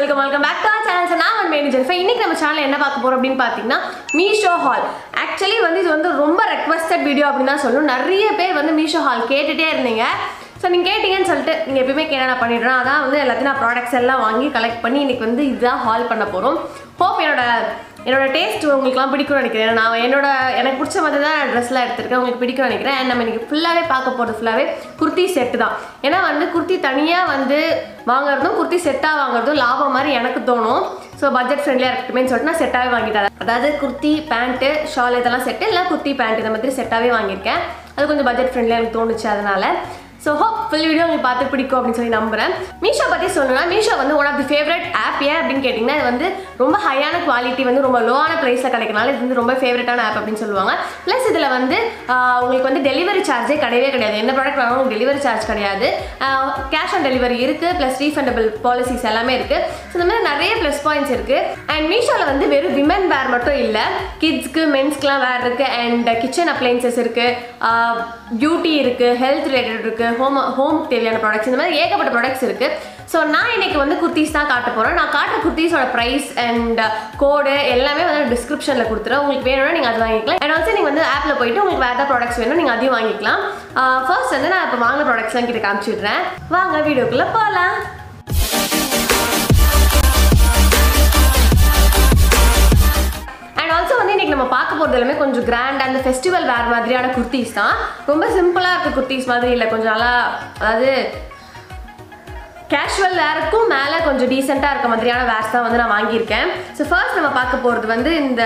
welcome welcome back to channel so நான் manager ஜெரிஃபை இன்னைக்கு நம்ம சேனல் என்ன பார்க்க போறோம் அப்படின்னு பார்த்தீங்கன்னா மீஷோ ஹால் ஆக்சுவலி வந்து இது வந்து ரொம்ப ரெக்வஸ்டட் வீடியோ அப்படின்னு தான் சொல்லணும் நிறைய பேர் வந்து மீஷோ ஹால் கேட்டுட்டே இருந்தீங்க ஸோ நீங்கள் கேட்டிங்கன்னு சொல்லிட்டு நீங்கள் எப்பயுமே கேட்ட நான் பண்ணிடுறேன் அதான் வந்து எல்லாத்தையும் நான் ப்ராடக்ட்ஸ் எல்லாம் வாங்கி கலெக்ட் பண்ணி இன்னைக்கு வந்து இதுதான் ஹால் பண்ண போகிறோம் ஹோப் என்னோட என்னோட டேஸ்ட் உங்களுக்குலாம் பிடிக்கும்னு நினைக்கிறேன் நான் என்னோட எனக்கு பிடிச்ச மாதிரி தான் ட்ரெஸ்லாம் எடுத்திருக்கேன் உங்களுக்கு பிடிக்கும்னு நினைக்கிறேன் And நம்ம இன்னைக்கு ஃபுல்லாகவே பார்க்க போகிறது ஃபுல்லாகவே குர்த்தி செட்டு தான் ஏன்னா வந்து குர்த்தி தனியாக வந்து வாங்குறதும் குர்த்தி செட்டாக வாங்குறதும் லாபம் மாதிரி எனக்கு தோணும் ஸோ பட்ஜெட் ஃப்ரெண்ட்லியாக இருக்கட்டுமேன்னு சொல்லிட்டு நான் செட்டாகவே வாங்கிட்டேன் அதாவது குர்த்தி பேண்ட்டு ஷால் இதெல்லாம் செட்டு இல்லை குர்த்தி பேண்ட் இந்த மாதிரி செட்டாகவே வாங்கியிருக்கேன் அது கொஞ்சம் பட்ஜெட் ஃப்ரெண்ட்லியாக எனக்கு தோணுச்சு அதனால ஸோ ஹோப் ஃபுல் வீடியோ உங்களுக்கு பார்த்து பிடிக்கும் அப்படின்னு சொல்லி நம்புறேன் மீஷோ பற்றி சொல்லணும்னா மீஷோ வந்து one of the favourite app ஏன் அப்படின்னு கேட்டிங்கன்னா இது வந்து ரொம்ப ஹையான குவாலிட்டி வந்து ரொம்ப லோவான ப்ரைஸில் கிடைக்கனால இது வந்து ரொம்ப ஃபேவரட்டான ஆப் அப்படின்னு சொல்லுவாங்க ப்ளஸ் இதில் வந்து ஆஹ், உங்களுக்கு வந்து டெலிவரி சார்ஜே கிடையவே கிடையாது எந்த ப்ராடக்ட் வாங்கினாலும் உங்களுக்கு டெலிவரி சார்ஜ் கிடையாது கேஷ் ஆன் டெலிவரி இருக்குது ப்ளஸ் ரீஃபண்டபிள் பாலிசிஸ் எல்லாமே இருக்குது ஸோ இந்த மாதிரி நிறைய ப்ளஸ் பாயிண்ட்ஸ் இருக்குது அண்ட் மீஷோவில் வந்து வெறும் விமன் வேர் மட்டும் இல்லை கிட்ஸ்க்கு மென்ஸ்க்குலாம் வேர் இருக்குது அண்ட் கிச்சன் அப்ளைன்சஸ் இருக்குது பியூட்டி இருக்குது ஹெல்த் ரிலேட்டட் இருக்குது ஹோம் ஹோம் தேவையான ப்ராடக்ட்ஸ் இந்த மாதிரி ஏகப்பட்ட ப்ராடக்ட்ஸ் இருக்குது ஸோ நான் இன்னைக்கு வந்து குர்த்திஸ் தான் காட்ட போகிறேன் நான் காட்டுற குர்த்திஸோட ப்ரைஸ் அண்ட் கோடு எல்லாமே வந்து டிஸ்கிரிப்ஷனில் கொடுத்துறேன் உங்களுக்கு வேணும்னா நீங்கள் அது வாங்கிக்கலாம் அண்ட் ஆல்சோ நீங்கள் வந்து ஆப்பில் போயிட்டு உங்களுக்கு வேறு ப்ராடக்ட்ஸ் வேணும் நீங்கள் அதையும் வாங்கிக்கலாம் ஃபர்ஸ்ட் வந்து நான் இப்போ வாங்கின ப்ராடக்ட்ஸ்லாம் கிட்ட காமிச்சிடுறேன் வாங்க வீடியோக்குள்ளே போகலாம் அண்ட் ஆல்சோ வந்து இன்னைக்கு நம்ம பார்க்க போகிறது எல்லாமே கொஞ்சம் கிராண்ட் அந்த ஃபெஸ்டிவல் வேர் மாதிரியான குர்த்திஸ் தான் ரொம்ப சிம்பிளாக இருக்க குர்த்திஸ் மாதிரி இல்லை கொஞ்சம் நல்லா அதாவது கேஷுவல் வேருக்கும் மேலே கொஞ்சம் டீசெண்டாக இருக்க மாதிரியான வேர்ஸ் தான் வந்து நான் வாங்கியிருக்கேன் ஸோ ஃபர்ஸ்ட் நம்ம பார்க்க போகிறது வந்து இந்த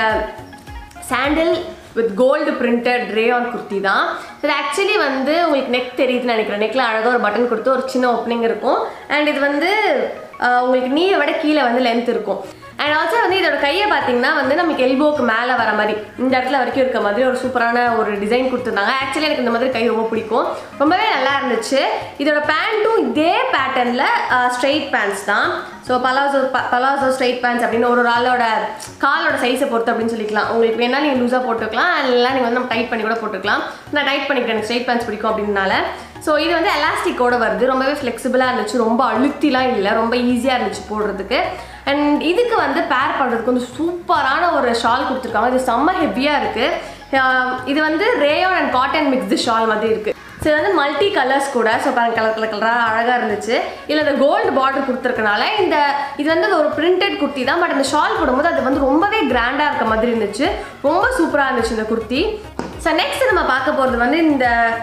சாண்டில் with gold printed rayon kurti தான் இது ஆக்சுவலி வந்து உங்களுக்கு நெக் தெரியுதுன்னு நினைக்கிறேன் நெக்கில் அழகாக ஒரு பட்டன் கொடுத்து ஒரு சின்ன ஓப்பனிங் இருக்கும் அண்ட் இது வந்து ஆஹ், உங்களுக்கு நீயை விட கீழே வந்து லென்த் இருக்கும் அண்ட் ஆல்சோ வந்து இதோட கையை பார்த்தீங்கன்னா வந்து நமக்கு எல்போக்கு மேலே வர மாதிரி இந்த இடத்துல வரைக்கும் இருக்க மாதிரி ஒரு சூப்பரான ஒரு டிசைன் கொடுத்துருந்தாங்க ஆக்சுவலி எனக்கு இந்த மாதிரி கை ரொம்ப பிடிக்கும் ரொம்பவே நல்லா இருந்துச்சு இதோட பேண்ட்டும் இதே பேட்டர்னில் ஸ்ட்ரெயிட் பேண்ட்ஸ் தான் so palazzo palazzo straight pants அப்படின்னு ஒரு ஒரு ஆளோட காலோட சைஸை பொறுத்து அப்படின்னு சொல்லிக்கலாம் உங்களுக்கு வேணால் நீங்கள் லூஸாக போட்டுக்கலாம் இல்லை நீங்கள் வந்து நம்ம டைட் பண்ணி கூட போட்டுக்கலாம் நான் டைட் பண்ணிக்கிறேன் எனக்கு ஸ்ட்ரெயிட் பேண்ட்ஸ் பிடிக்கும் அப்படின்னால ஸோ இது வந்து எலாஸ்டிக்கோட வருது ரொம்பவே ஃப்ளெக்சிபிளாக இருந்துச்சு ரொம்ப அழுத்திலாம் இல்லை ரொம்ப ஈஸியாக இருந்துச்சு போடுறதுக்கு அண்ட் இதுக்கு வந்து பேர் பண்ணுறதுக்கு வந்து சூப்பரான ஒரு ஷால் கொடுத்துருக்காங்க இது செம்ம ஹெவியாக இருக்குது இது வந்து rayon and cotton mixed shawl மாதிரி இருக்குது ஸோ இது வந்து மல்டி கலர்ஸ் கூட ஸோ பாருங்க கலர் கலர் கலராக அழகாக இருந்துச்சு இதில் இந்த கோல்டு பார்டர் கொடுத்துருக்கனால இந்த இது வந்து ஒரு பிரிண்டட் குர்த்தி தான் பட் இந்த ஷால் போடும்போது அது வந்து ரொம்பவே கிராண்டாக இருக்க மாதிரி இருந்துச்சு ரொம்ப சூப்பராக இருந்துச்சு இந்த குர்த்தி ஸோ நெக்ஸ்ட் நம்ம பார்க்க போகிறது வந்து இந்த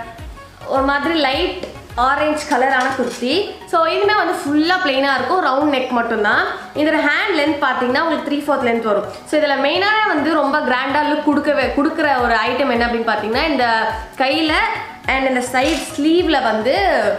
ஒரு மாதிரி லைட் ஆரஞ்சு கலரான குர்த்தி ஸோ இதுவுமே வந்து ஃபுல்லாக பிளெயினாக இருக்கும் ரவுண்ட் நெக் மட்டும்தான் இதோட ஹேண்ட் லென்த் பார்த்தீங்கன்னா உங்களுக்கு த்ரீ ஃபோர்த் லென்த் வரும் ஸோ இதில் மெயினான வந்து ரொம்ப கிராண்டாக லுக் கொடுக்கவே கொடுக்குற ஒரு ஐட்டம் என்ன அப்படின்னு பார்த்தீங்கன்னா இந்த கையில் அண்ட் இந்த சைட் ஸ்லீவில் வந்து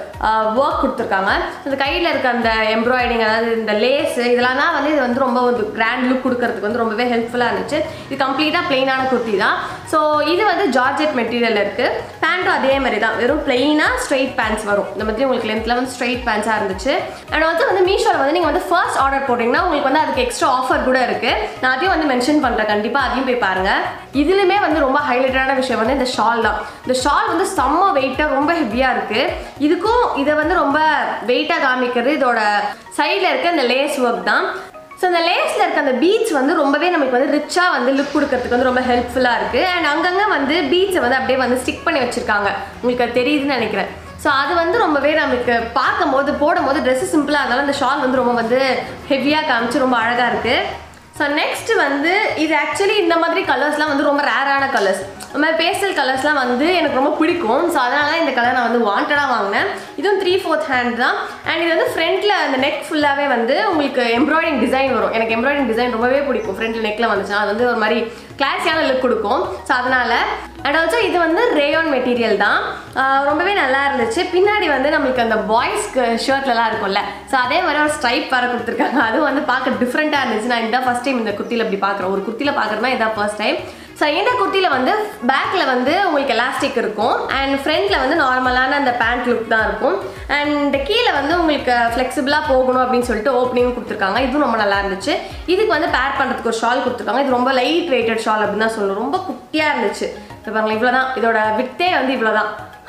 ஒர்க் கொடுத்துருக்காங்க இந்த கையில் இருக்க அந்த எம்ப்ராய்டிங் அதாவது இந்த லேஸு இதெல்லாம் தான் வந்து இது வந்து ரொம்ப ஒரு கிராண்ட் லுக் கொடுக்கறதுக்கு வந்து ரொம்பவே ஹெல்ப்ஃபுல்லாக இருந்துச்சு இது கம்ப்ளீட்டாக பிளெயினான குர்த்தி தான் ஸோ இது வந்து ஜார்ஜெட் மெட்டீரியல் இருக்குது பேண்ட்டும் அதே மாதிரி தான் வெறும் பிளெயினாக ஸ்ட்ரைட் பேண்ட்ஸ் வரும் இந்த மாதிரி உங்களுக்கு லென்த்தில் வந்து ஸ்ட்ரைட் பேண்ட்ஸாக இருந்துச்சு அண்ட் ஆல்சோ வந்து மீஷோவில் வந்து நீங்கள் வந்து ஃபர்ஸ்ட் ஆர்டர் போட்டிங்கன்னா உங்களுக்கு வந்து அதுக்கு எக்ஸ்ட்ரா ஆஃபர் கூட இருக்குது நான் அதையும் வந்து மென்ஷன் பண்ணுறேன் கண்டிப்பாக அதையும் போய் பாருங்கள் இதுலையுமே வந்து ரொம்ப ஹைலைட்டடான விஷயம் வந்து இந்த ஷால் தான் இந்த ஷால் வந்து செம்ம வெயிட்டாக ரொம்ப ஹெவியாக இருக்குது இதுக்கும் இதை வந்து ரொம்ப வெயிட்டாக காமிக்கிறது இதோட சைடில் இருக்க இந்த லேஸ் ஒர்க் தான் ஸோ இந்த லேஸில் இருக்க அந்த பீச் வந்து ரொம்பவே நமக்கு வந்து ரிச்சாக வந்து லுக் கொடுக்கறதுக்கு வந்து ரொம்ப ஹெல்ப்ஃபுல்லாக இருக்குது அண்ட் அங்கங்கே வந்து பீச்சை வந்து அப்படியே வந்து ஸ்டிக் பண்ணி வச்சுருக்காங்க உங்களுக்கு அது தெரியுதுன்னு நினைக்கிறேன் ஸோ அது வந்து ரொம்பவே நமக்கு பார்க்கும்போது போடும்போது ட்ரெஸ்ஸு சிம்பிளாக இருந்தாலும் அந்த ஷால் வந்து ரொம்ப வந்து ஹெவியாக காமிச்சு ரொம்ப அழகாக இருக்குது ஸோ நெக்ஸ்ட் வந்து இது ஆக்சுவலி இந்த மாதிரி கலர்ஸ்லாம் வந்து ரொம்ப ரேரான கலர்ஸ் இந்த மாதிரி பேஸ்டல் கலர்ஸ்லாம் வந்து எனக்கு ரொம்ப பிடிக்கும் ஸோ அதனால தான் இந்த கலர் நான் வந்து வாண்டடாக வாங்கினேன் இதுவும் த்ரீ ஃபோர்த் ஹேண்ட் தான் அண்ட் இது வந்து ஃப்ரண்ட்டில் அந்த நெக் ஃபுல்லாகவே வந்து உங்களுக்கு எம்ப்ராய்டிங் டிசைன் வரும் எனக்கு எம்ப்ராய்டிங் டிசைன் ரொம்பவே பிடிக்கும் ஃப்ரண்ட்டில் நெக்கில் வந்துச்சுன்னா அது வந்து ஒரு மாதிரி கிளாஸியான லுக் கொடுக்கும் ஸோ அதனால அண்ட் ஆல்சோ இது வந்து ரேயான் மெட்டீரியல் தான் ஆஹ் ரொம்பவே நல்லா இருந்துச்சு பின்னாடி வந்து நம்மளுக்கு அந்த பாய்ஸ்க்கு ஷர்ட்லலாம் இருக்கும்ல ஸோ அதே மாதிரி ஒரு ஸ்ட்ரைப் வர கொடுத்துருக்காங்க அதுவும் வந்து பார்க்க டிஃப்ரெண்ட்டாக இருந்துச்சு நான் இதான் ஃபஸ்ட் டைம் இந்த குர்த்தியில் இப்படி பார்க்குறேன் ஒரு குர்த்தியில் பார்க்குறேன்னா இதான் ஃபர்ஸ்ட் டைம் ஸோ இந்த குர்த்தியில் வந்து பேக்கில் வந்து உங்களுக்கு எலாஸ்டிக் இருக்கும் அண்ட் ஃப்ரண்ட்டில் வந்து நார்மலான அந்த பேண்ட் லுக் தான் இருக்கும் அண்ட் கீழே வந்து உங்களுக்கு ஃப்ளெக்சிபிளாக போகணும் அப்படின்னு சொல்லிட்டு ஓப்பனிங் கொடுத்துருக்காங்க இதுவும் ரொம்ப நல்லா இருந்துச்சு இதுக்கு வந்து பேர் பண்ணுறதுக்கு ஒரு ஷால் கொடுத்துருக்காங்க இது ரொம்ப லைட் வெயிட்டட் ஷால் அப்படின்னு தான் சொல்லணும் ரொம்ப குட்டியாக இருந்துச்சு இப்போ பாருங்களேன் இவ்வளோ தான் இதோட விட்டே வந்து இவ்வளோ தான்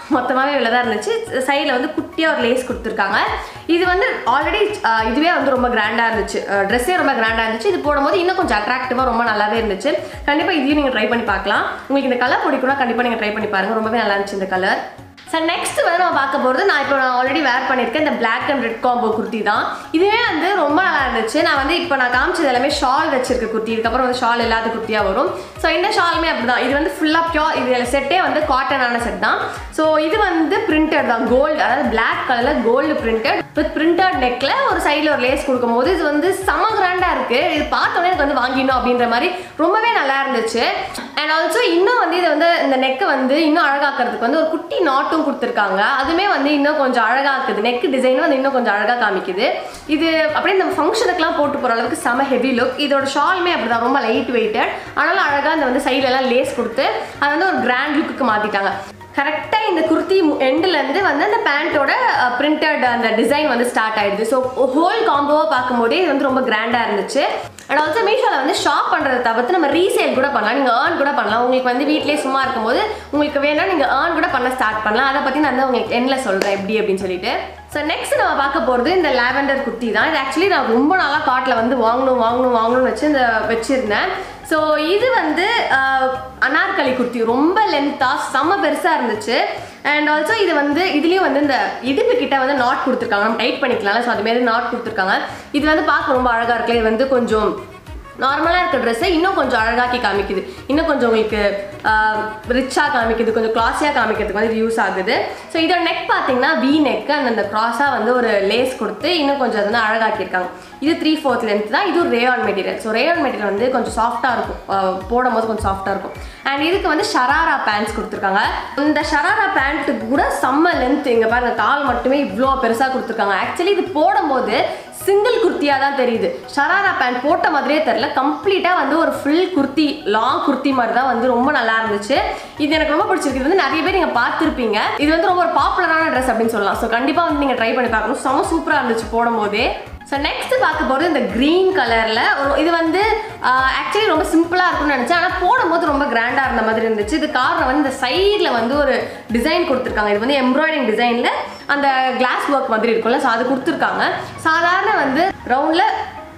மொத்தமாகவே இவ்வளோ தான் இருந்துச்சு சைடில் வந்து குட்டியாக ஒரு லேஸ் கொடுத்துருக்காங்க இது வந்து ஆல்ரெடி இதுவே வந்து ரொம்ப கிராண்டாக இருந்துச்சு ட்ரெஸ்ஸே ரொம்ப கிராண்டாக இருந்துச்சு இது போடும்போது இன்னும் கொஞ்சம் அட்ராக்டிவாக ரொம்ப நல்லாவே இருந்துச்சு கண்டிப்பாக இதையும் நீங்கள் ட்ரை பண்ணி பார்க்கலாம் உங்களுக்கு இந்த கலர் பிடிக்கும்னா கண்டிப்பாக நீங்கள் ட்ரை பண்ணி பாருங்கள் ரொம்பவே நல்லா இருந்துச்சு இந்த கலர் சார் நெக்ஸ்ட் வந்து நம்ம பார்க்க போகிறது நான் இப்போ நான் ஆல்ரெடி வேர் பண்ணியிருக்கேன் இந்த Black and red combo kurti தான் இதுவே வந்து ரொம்ப நல்லா இருந்துச்சு நான் வந்து இப்போ நான் காமிச்சது எல்லாமே ஷால் வச்சிருக்க குர்த்தி இதுக்கப்புறம் வந்து ஷால் இல்லாத குர்த்தியாக வரும் ஸோ இந்த ஷாலுமே அப்படி தான் இது வந்து ஃபுல்லாக பியோர் இது செட்டே வந்து காட்டனான செட் தான் ஸோ இது வந்து பிரிண்டட் தான் கோல்டு அதாவது Black கலரில் கோல்டு பிரிண்டட் வித் பிரிண்டட் நெக்கில் ஒரு சைடில் ஒரு லேஸ் கொடுக்கும்போது இது வந்து செம கிராண்டாக இருக்குது இது பார்த்தோன்னே எனக்கு வந்து வாங்கிடணும் அப்படின்ற மாதிரி ரொம்பவே நல்லா இருந்துச்சு அண்ட் ஆல்சோ இன்னும் வந்து இது வந்து இந்த நெக்கை வந்து இன்னும் அழகாக்கிறதுக்கு வந்து ஒரு குட்டி நாட்டும் கொடுத்துருக்காங்க அதுவுமே வந்து இன்னும் கொஞ்சம் அழகாக்குது நெக் டிசைன் வந்து இன்னும் கொஞ்சம் அழகாக காமிக்குது இது அப்படியே இந்த ஃபங்க்ஷனுக்குலாம் போட்டு போகிற அளவுக்கு செம ஹெவி லுக் இதோட ஷாலுமே அப்படிதான் ரொம்ப லைட் வெயிட்டட் ஆனாலும் அழகாக இந்த வந்து சைடுல எல்லாம் லேஸ் கொடுத்து அது வந்து ஒரு கிராண்ட் லுக்குக்கு மாற்றிட்டாங்க கரெக்டாக இந்த குர்த்தி எண்டுலேருந்து வந்து அந்த பேண்ட்டோட பிரிண்டட் அந்த டிசைன் வந்து ஸ்டார்ட் ஆயிடுது ஸோ ஹோல் காம்போவாக பார்க்கும்போதே இது வந்து ரொம்ப கிராண்டாக இருந்துச்சு அண்ட் ஆல்சோ மீஷோவில் வந்து ஷாப் பண்ணுறதை தவிர்த்து நம்ம ரீசேல் கூட பண்ணலாம் நீங்கள் ஏர்ன் கூட பண்ணலாம் உங்களுக்கு வந்து வீட்டிலேயே சும்மா இருக்கும்போது உங்களுக்கு வேணா நீங்கள் ஏர்ன் கூட பண்ண ஸ்டார்ட் பண்ணலாம் அதை பற்றி நான் வந்து உங்களுக்கு எண்ணில் சொல்கிறேன் எப்படி அப்படின்னு சொல்லிட்டு ஸோ நெக்ஸ்ட் நம்ம பார்க்க போகிறது இந்த லாவெண்டர் குர்த்தி தான் இது ஆக்சுவலி நான் ரொம்ப நாளாக காட்டில் வந்து வாங்கணும் வாங்கணும் வாங்கணும்னு வச்சு இந்த வச்சுருந்தேன் ஸோ இது வந்து ஆஹ், அனார்கலி குர்த்தி ரொம்ப லென்த்தாக செம்ம பெருசாக இருந்துச்சு அண்ட் ஆல்சோ இது வந்து இதுலேயும் வந்து இந்த இடுப்பு கிட்ட வந்து நாட் கொடுத்துருக்காங்க நம்ம டைட் பண்ணிக்கலாம் ஸோ அதுமாரி நாட் கொடுத்துருக்காங்க இது வந்து பார்க்க ரொம்ப அழகாக இருக்குல்ல இது வந்து கொஞ்சம் நார்மலாக இருக்க ட்ரெஸ்ஸை இன்னும் கொஞ்சம் அழகாக்கி காமிக்குது இன்னும் கொஞ்சம் உங்களுக்கு ரிச்சாக காமிக்குது கொஞ்சம் கிளாஸியாக காமிக்கிறதுக்கு வந்து இது யூஸ் ஆகுது ஸோ இதோட நெக் பார்த்தீங்கன்னா வி நெக் அந்த அந்த க்ராஸாக வந்து ஒரு லேஸ் கொடுத்து இன்னும் கொஞ்சம் அது வந்து அழகாக்கியிருக்காங்க இது த்ரீ ஃபோர்த் லென்த் தான் இது rayon material so rayon material வந்து கொஞ்சம் சாஃப்டாக இருக்கும் ஆஹ் போடும் போது கொஞ்சம் சாஃப்டாக இருக்கும் அண்ட் இதுக்கு வந்து ஷராரா பேண்ட்ஸ் கொடுத்துருக்காங்க இந்த ஷராரா பேண்ட்டுக்கு கூட செம்ம லென்த் இங்கே பாருங்க கால் மட்டுமே இவ்வளோ பெருசாக கொடுத்துருக்காங்க ஆக்சுவலி இது போடும்போது சிங்கிள் குர்த்தியாக தான் தெரியுது ஷராரா பேண்ட் போட்ட மாதிரியே தெரில கம்ப்ளீட்டாக வந்து ஒரு ஃபுல் குர்த்தி லாங் குர்த்தி மாதிரி தான் வந்து ரொம்ப நல்லா இருந்துச்சு இது எனக்கு ரொம்ப பிடிச்சிருக்கு இது வந்து நிறைய பேர் நீங்கள் பார்த்துருப்பீங்க இது வந்து ரொம்ப ஒரு பாப்புலரான ட்ரெஸ் அப்படின்னு சொல்லலாம் ஸோ கண்டிப்பாக வந்து நீங்கள் ட்ரை பண்ணி பார்க்கணும் செம சூப்பராக இருந்துச்சு போடும்போதே ஸோ நெக்ஸ்ட் பார்க்க போகிறது இந்த க்ரீன் கலரில் இது வந்து ஆக்சுவலி ரொம்ப சிம்பிளாக இருக்கும்னு நினச்சேன் ஆனால் போடும்போது ரொம்ப கிராண்டாக இருந்த மாதிரி இருந்துச்சு இது காரணம் வந்து இந்த சைடில் வந்து ஒரு டிசைன் கொடுத்துருக்காங்க இது வந்து எம்ப்ராய்டிங் டிசைனில் அந்த கிளாஸ் ஒர்க் மாதிரி இருக்கும்ல ஸோ அது கொடுத்துருக்காங்க சாதாரண வந்து ரவுண்டில்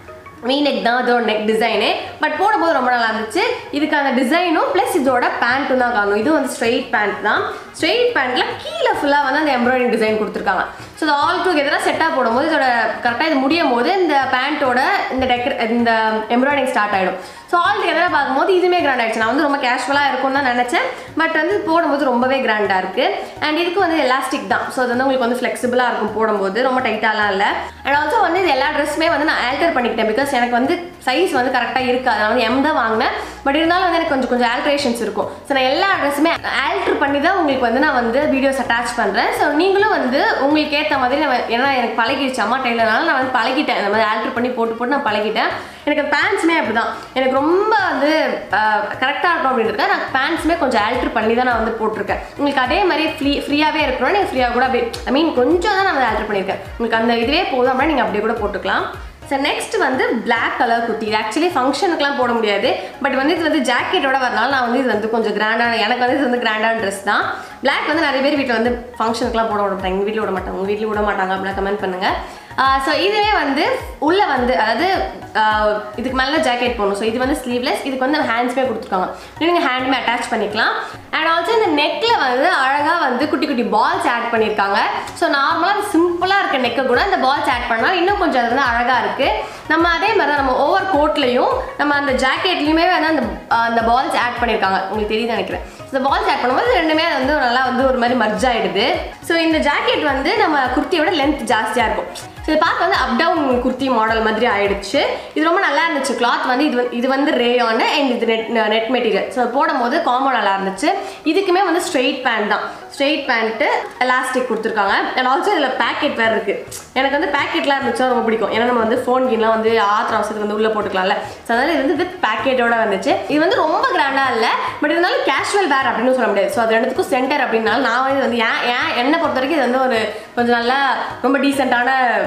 வீ நெக் தான் அதோட நெக் டிசைனு பட் போடும்போது ரொம்ப நல்லா இருந்துச்சு இதுக்கான டிசைனும் ப்ளஸ் இதோட பேண்ட்டும் தான் காணும் இது வந்து ஸ்ட்ரெயிட் பேண்ட் தான் ஸ்ட்ரெயிட் பேண்ட்டில் கீழே ஃபுல்லாக வந்து அந்த எம்ப்ராய்டிங் டிசைன் கொடுத்துருக்காங்க ஸோ இது ஆல் டுகெதராக செட்டாக போடும்போது இதோட கரெக்டாக இது முடியும் போது இந்த பேண்ட்டோட இந்த டெக்கர் இந்த எம்ப்ராய்டிங் ஸ்டார்ட் ஆகிடும் ஸோ ஆல் டுகெதராக பார்க்கும்போது இதுவுமே கிராண்ட் ஆயிடுச்சு நான் வந்து ரொம்ப கேஷுவலாக இருக்கும்னு தான் நினச்சேன் பட் வந்து போடும்போது ரொம்பவே கிராண்டாக இருக்குது அண்ட் இதுக்கு வந்து எலாஸ்டிக் தான் ஸோ அது வந்து உங்களுக்கு வந்து ஃப்ளெக்சிபிளாக இருக்கும் போடும்போது ரொம்ப டைட்டாலாம் இல்லை அண்ட் ஆல்சோ வந்து இது எல்லா ட்ரெஸ்ஸுமே வந்து நான் ஆல்டர் பண்ணிக்கிட்டேன் பிகாஸ் எனக்கு வந்து சைஸ் வந்து கரெக்டாக இருக்காது நான் வந்து எம் தான் வாங்கினேன் பட் இருந்தாலும் வந்து எனக்கு கொஞ்சம் கொஞ்சம் ஆல்ட்ரேஷன்ஸ் இருக்கும் ஸோ நான் எல்லா ட்ரெஸ்ஸுமே ஆல்டர் பண்ணி தான் உங்களுக்கு வந்து நான் வந்து வீடியோஸ் அட்டாச் பண்ணுறேன் ஸோ நீங்களும் வந்து உங்களுக்கு ஏற்ற மாதிரி நான் ஏன்னா எனக்கு பழகிடுச்சு அம்மா டைலர்னால நான் வந்து பழகிட்டேன் இந்த மாதிரி ஆல்டர் பண்ணி போட்டு போட்டு நான் பழகிட்டேன் எனக்கு பேண்ட்ஸுமே அப்படி தான் எனக்கு ரொம்ப வந்து கரெக்டாக இருக்கும் அப்படின்றத நான் பேண்ட்ஸுமே கொஞ்சம் ஆல்டர் பண்ணி தான் நான் வந்து போட்டிருக்கேன் உங்களுக்கு அதே மாதிரி ஃப்ரீ ஃப்ரீயாகவே இருக்கணும் நீங்கள் ஃப்ரீயாக கூட அப்படியே ஐ மீன் கொஞ்சம் தான் நான் வந்து ஆல்டர் பண்ணியிருக்கேன் உங்களுக்கு அந்த இதுவே போதும் அப்படின்னா நீங்கள் அப்படியே கூட போட்டுக்கலாம் ஸோ நெக்ஸ்ட் வந்து Black கலர் குர்த்தி இது ஆக்சுவலி ஃபங்க்ஷனுக்குலாம் போட முடியாது பட் வந்து இது வந்து ஜாக்கெட்டோட வரனால நான் வந்து இது வந்து கொஞ்சம் கிராண்டான எனக்கு வந்து இது வந்து கிராண்டான ட்ரெஸ் தான் Black வந்து நிறைய பேர் வீட்டில் வந்து ஃபங்க்ஷனுக்குலாம் போட விட மாட்டாங்க எங்கள் வீட்டில் விட மாட்டாங்க உங்கள் வீட்டில் விட மாட்டாங்க அப்படின்னா கமெண்ட் பண்ணுங்கள் ஸோ இதுவே வந்து உள்ளே வந்து அதாவது ஆஹ் இதுக்கு மேலே ஜாக்கெட் போடணும் ஸோ இது வந்து ஸ்லீவ்லெஸ் இதுக்கு வந்து ஹேண்ட்ஸ்மே கொடுத்துருக்காங்க நீங்கள் ஹேண்டுமே அட்டாச் பண்ணிக்கலாம் அண்ட் ஆல்சோ இந்த நெக்கில் வந்து அழகாக வந்து குட்டி குட்டி பால்ஸ் ஆட் பண்ணியிருக்காங்க ஸோ நார்மலாக சிம்பிளாக இருக்க நெக்கை கூட அந்த பால்ஸ் ஆட் பண்ணால் இன்னும் கொஞ்சம் அது வந்து அழகாக இருக்குது நம்ம அதே மாதிரி தான் நம்ம ஓவர் கோட்லையும் நம்ம அந்த ஜாக்கெட்லையுமே வந்து அந்த அந்த பால்ஸ் ஆட் பண்ணியிருக்காங்க உங்களுக்கு தெரியுது நினைக்கிறேன் இந்த பால்ஸ் ஆட் பண்ணும்போது ரெண்டுமே அது வந்து நல்லா வந்து ஒரு மாதிரி மர்ஜ் ஆயிடுது ஸோ இந்த ஜாக்கெட் வந்து நம்ம குர்த்தியோட லென்த் ஜாஸ்தியாக இருக்கும் ஸோ இது பார்க்க வந்து அப் டவுன் குர்த்தி மாடல் மாதிரி ஆயிடுச்சு இது ரொம்ப நல்லா இருந்துச்சு கிளாத் வந்து இது வந்து- இது வந்து ரேயானு அண்ட் இது நெட் நெட் மெட்டீரியல் ஸோ போடும்போது காம்போ நல்லா இருந்துச்சு இதுக்குமே வந்து ஸ்ட்ரெயிட் பேண்ட் தான் ஸ்ட்ரெயிட் பேண்ட்டு எலாஸ்டிக் கொடுத்துருக்காங்க அண்ட் ஆல்சோ இதில் பேக்கெட் வேறு இருக்குது எனக்கு வந்து பேக்கெட்லாம் இருந்துச்சுன்னா ரொம்ப பிடிக்கும் ஏன்னா நம்ம வந்து ஃபோன் கீன்லாம் வந்து ஆத்திர அவசரத்துக்கு வந்து உள்ளே போட்டுக்கலாம்ல ஸோ அதனால் இது வந்து வித் பேக்கெட்டோட வந்துச்சு இது வந்து ரொம்ப கிராண்டாக இல்லை பட் இருந்தாலும் கேஷுவல் வேர் அப்படின்னு சொல்ல முடியாது ஸோ அது ரெண்டுத்துக்கும் சென்டர் அப்படின்னாலும் நான் வந்து வந்து ஏன் ஏன் என்னை பொறுத்த வரைக்கும் இது வந்து ஒரு கொஞ்சம் நல்லா ரொம்ப டீசெண்டான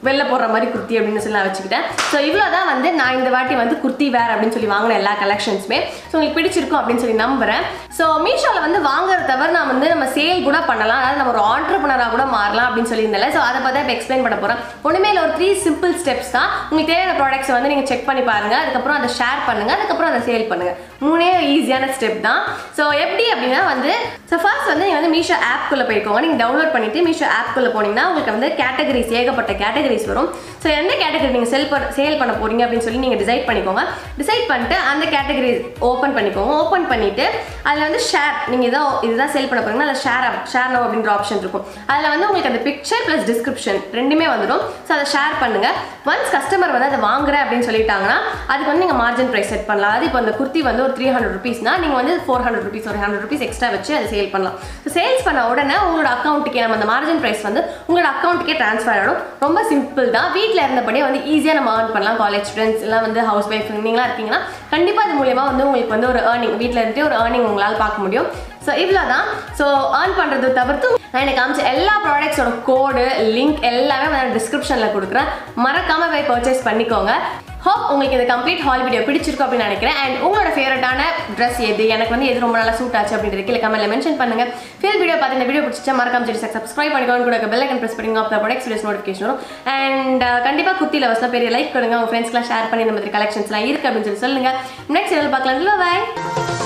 வெளில போடுற மாதிரி குர்த்தி அப்படின்னு சொல்லி நான் வச்சுக்கிட்டேன் ஸோ இவ்வளோ தான் வந்து நான் இந்த வாட்டி வந்து குர்த்தி வேர் அப்படின்னு சொல்லி வாங்கின எல்லா கலெக்ஷன்ஸுமே ஸோ உங்களுக்கு பிடிச்சிருக்கும் அப்படின்னு சொல்லி நம்புறேன் ஸோ மீஷோவில் வந்து வாங்குறத தவிர நான் வந்து நம்ம சேல் கூட பண்ணலாம் அதாவது நம்ம ஒரு ஆண்டர்பனராக கூட மாறலாம் அப்படின்னு சொல்லியிருந்தேன் ஸோ அதை பற்றி இப்போ எக்ஸ்பிளைன் பண்ண போகிறேன் ஒன்றுமே இல்லை ஒரு த்ரீ சிம்பிள் ஸ்டெப்ஸ் தான் உங்களுக்கு தேவையான ப்ராடக்ட்ஸ் வந்து நீங்கள் செக் பண்ணி பாருங்க அதுக்கப்புறம் அதை ஷேர் பண்ணுங்க அதுக்கப்புறம் அதை சேல் பண்ணுங்க மூணே ஈஸியான ஸ்டெப் தான் ஸோ எப்படி அப்படின்னா வந்து ஸோ ஃபர்ஸ்ட் வந்து நீங்கள் வந்து மீஷோ ஆப்குள்ளே போய்க்கோங்க நீங்கள் டவுன்லோட் பண்ணிட்டு மீஷோ ஆப்குள்ளே போனீங்கன்னா உங்களுக்கு வந்து கேட்டகரிஸ் ஏகப்பட்ட கேட்டகரிஸ் வரும் ஸோ எந்த கேட்டகரி நீங்கள் செல் பண்ண சேல் பண்ண போறீங்க அப்படின்னு சொல்லி நீங்கள் டிசைட் பண்ணிக்கோங்க டிசைட் பண்ணிட்டு அந்த கேட்டகரி ஓப்பன் பண்ணிக்கோங்க ஓப்பன் பண்ணிட்டு அதில் வந்து ஷேர் நீங்கள் இதோ இதுதான் செல் பண்ண போறீங்கன்னா அதில் ஷேர் ஷேர் நோ அப்படின்ற ஆப்ஷன் இருக்கும் அதில் வந்து உங்களுக்கு அந்த பிக்சர் ப்ளஸ் டிஸ்கிரிப்ஷன் ரெண்டுமே வந்துடும் ஸோ அதை ஷேர் பண்ணுங்க ஒன்ஸ் கஸ்டமர் வந்து அதை வாங்குறேன் அப்படின்னு சொல்லிட்டாங்கன்னா அதுக்கு வந்து நீங்கள் மார்ஜின் ப்ரைஸ் செட் பண்ணலாம் அதாவது இப்போ அந்த குர்த்தி வந்து ஒரு த்ரீ ஹண்ட்ரட் ருபீஸ்னா நீங்கள் வந்து ஃபோர் ஹண்ட்ரட் ருபீஸ் ஒரு ஹண்ட்ரட் ருபீஸ் எக்ஸ்ட்ரா வச்சு அதை சேல் பண்ணலாம் ஸோ சேல்ஸ் பண்ண உடனே உங்களோட அக்கௌண்ட்டுக்கே நம்ம அந்த மார்ஜின் ப்ரைஸ் வந்து உங்களோட அக்கௌண்ட்டுக்கே ட்ரான்ஸ்ஃபர் ஆகிடும் ரொம்ப சிம்பிள் தான் வீட்டில் இருந்தபடியே வந்து ஈஸியாக நம்ம ஏர்ன் பண்ணலாம் காலேஜ் ஸ்டூடெண்ட்ஸ் எல்லாம் வந்து ஹவுஸ் ஒய்ஃப் நீங்களாம் இருக்கீங்கன்னா கண்டிப்பாக அது மூலியமா வந்து உங்களுக்கு வந்து ஒரு ஏர்னிங் வீட்டில் இருந்துட்டு ஒரு ஏர்னிங் உங்களால் பார்க்க முடியும் ஸோ இவ்வளோ தான் ஸோ ஏர்ன் பண்ணுறது தவிர்த்து நான் எனக்கு காமிச்ச எல்லா ப்ராடக்ட்ஸோட கோடு லிங்க் எல்லாமே நான் டிஸ்கிரிப்ஷனில் கொடுக்குறேன் மறக்காமல் போய் பர்ச்சேஸ் பண்ணிக்கோங்க ஹோப் உங்களுக்கு இந்த கம்ப்ளீட் ஹால் வீடியோ பிடிச்சிருக்கும் அப்படின்னு நினைக்கிறேன் அண்ட் உங்களோட ஃபேவரட்டான ட்ரெஸ் எது எனக்கு வந்து எது ரொம்ப நல்லா சூட் ஆச்சு அப்படின்றது கீழே கமெண்ட்ல மென்ஷன் பண்ணுங்க ஃபீல் வீடியோ பார்த்து இந்த வீடியோ பிடிச்சா மறக்காம சரி சப்ஸ்கிரைப் பண்ணிக்கோங்க கூட பெல் ஐக்கன் ப்ரெஸ் பண்ணிங்க அப்போ ப்ராடக்ட்ஸ் வீடியோஸ் நோட்டிஃபிகேஷன் வரும் அண்ட் கண்டிப்பாக குத்தி லவர்ஸ்லாம் பெரிய லைக் கொடுங்க உங்கள் ஃப்ரெண்ட்ஸ்க்குலாம் ஷேர் பண்ணி இந்த மாதிரி கலெக்ஷன்ஸ்லாம் இருக்கு அப்படின்னு சொல்லி சொல்லுங்க நெக்ஸ்ட் சேனல் பார்க்கலாம் பாய்